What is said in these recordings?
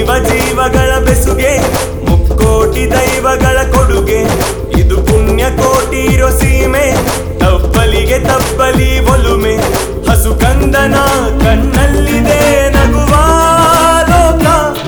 ಜೀವ ಜೀವಗಳ ಬೆಸುಗೆ ಮುಕ್ಕೋಟಿ ದೈವಗಳ ಕೊಡುಗೆ ಇದು ಪುಣ್ಯ ಕೋಟಿ ಇರೋ ಸೀಮೆ ತಬ್ಬಲಿಗೆ ತಬ್ಬಲಿ ಒಲುಮೆ ಹಸು ಕಂದನ ಕಣ್ಣಲ್ಲಿದೆ ನಗುವ ಲೋಕ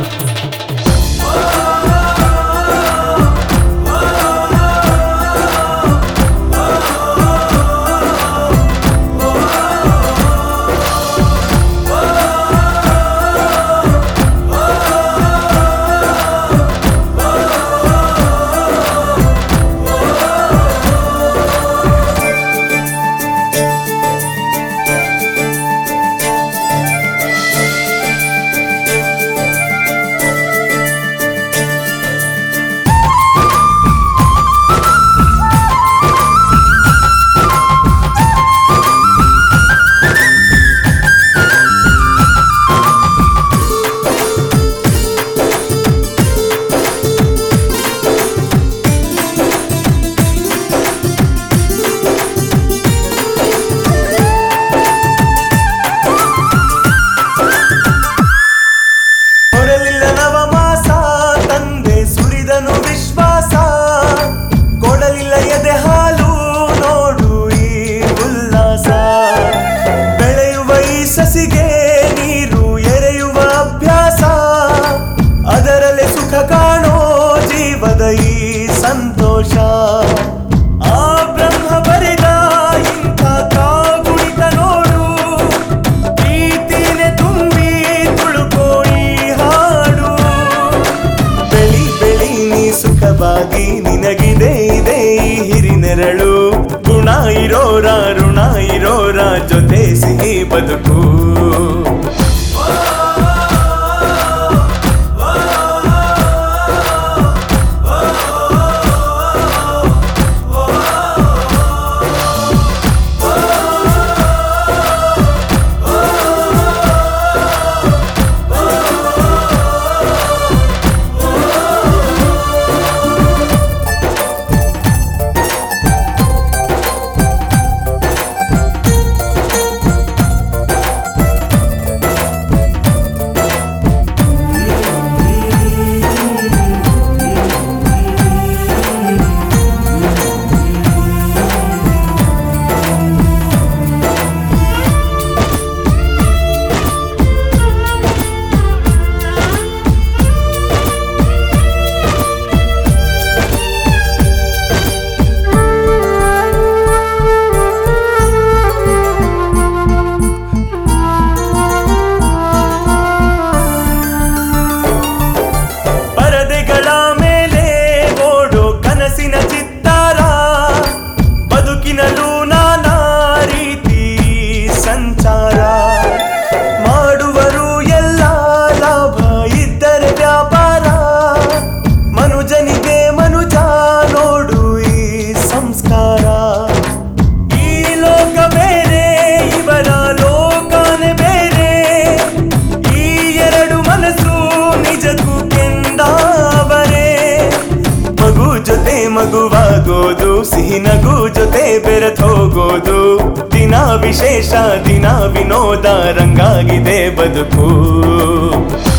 ಹೊರಲಿಲ್ಲ ನವಮಾಸ ತಂದೆ ಸುರಿದನು ವಿಶ್ವಾಸ ಕೊಡಲಿಲ್ಲ ಎದೆ ಹಾಲು ನೋಡು ಈ ಉಲ್ಲಾಸ ಬೆಳೆಯುವ ಈ ಸಸಿಗೆ ನೀರು ಎರೆಯುವ ಅಭ್ಯಾಸ ಅದರಲ್ಲೇ ಸುಖ ಕಾಣೋ ಜೀವದ ಈ ಸಂತೋಷ ಆ ಬ್ರಹ್ಮ ಬರೆದ ಇಂಥ ಕಾಗುಣಿತ ನೋಡು ಪ್ರೀತಿನೆ ತುಂಬಿ ತುಳುಕೋ ಈ ಹಾಡು ಬೆಳಿ ಬೆಳಿ ನೀ ಸುಖವಾಗಿ ನಿನಗಿದೆ ಇದೆ ಈ ಹಿರಿನೆರಳು ಗುಣ ಇರೋರ ಋಣ ಇರೋರ ಜೊತೆ ಸಿಹಿ ಬದುಕು ಪರದೆಗಳ ಮೇಲೆ ಓಡೋ ಕನಸಿನ ಚಿತ್ತಾರ ಬದುಕಿನಲ್ಲೂ ನಾನಾ ರೀತಿ ಸಂಚಾರ ಮಾಡುವರು ಎಲ್ಲ ಲಾಭ ಇದ್ದರೆ ವ್ಯಾಪಾರ ಮನುಜನಿಗೆ ಮನುಜ ನೋಡು ಈ ಸಂಸ್ಕಾರ ಈ ಲೋಕ ಬೇರೆ ಇವರ ಲೋಕನೆ ಬೇರೆ ಈ ಎರಡು ಮನಸ್ಸು ನಿಜಕ್ಕೂ ಕೆಂದಾವರೆ ಮಗು ಜೊತೆ ಮಗುವಾಗೋದು ಸಿಹಿ ನಗು ಜೊತೆ ಬೆರೆತೋಗೋದು ದಿನ ವಿಶೇಷ ದಿನ ವಿನೋದ ರಂಗಾಗಿದೆ ಬದುಕು